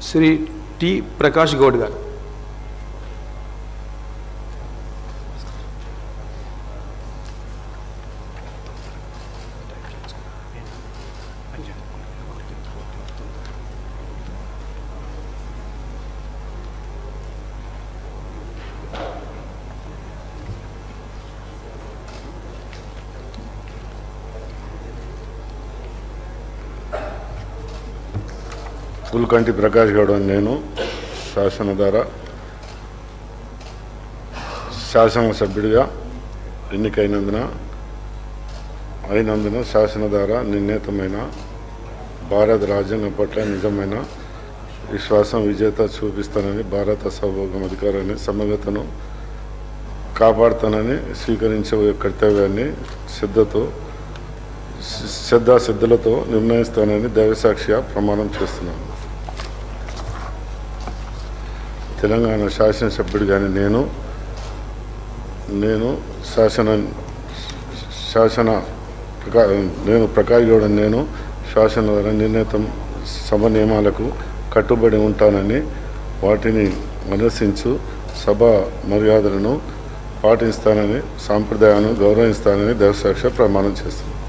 Shri T Prakash Goud గారు పుల్కంటి ప్రకాష్ గౌడ్ అని నేను శాసన ద్వారా శాసనసభ్యుడిగా ఎన్నికైనందున అయినందున శాసన ద్వారా నిర్ణీతమైన భారత రాజ్యాంగం పట్ల నిజమైన విశ్వాసం విజేత చూపిస్తానని భారత సౌభోగం అధికారాన్ని సమగ్రతను కాపాడుతానని స్వీకరించే కర్తవ్యాన్ని శ్రద్ధతో శ్రద్ధాసిద్ధులతో నిర్ణయిస్తానని దైవసాక్షిగా ప్రమాణం చేస్తున్నాను తెలంగాణ శాసనసభ్యుడిగాని నేను నేను శాసన శాసన ప్రకా- నేను ప్రకాష్ గౌడ్ అని నేను శాసన ద్వారా నిర్ణీతం సభ నియమాలకు కట్టుబడి ఉంటానని వాటిని అనుసరించు సభ మర్యాదలను పాటిస్తానని సాంప్రదాయాలను గౌరవిస్తానని దైవసాక్షి ప్రమాణం చేస్తున్నాను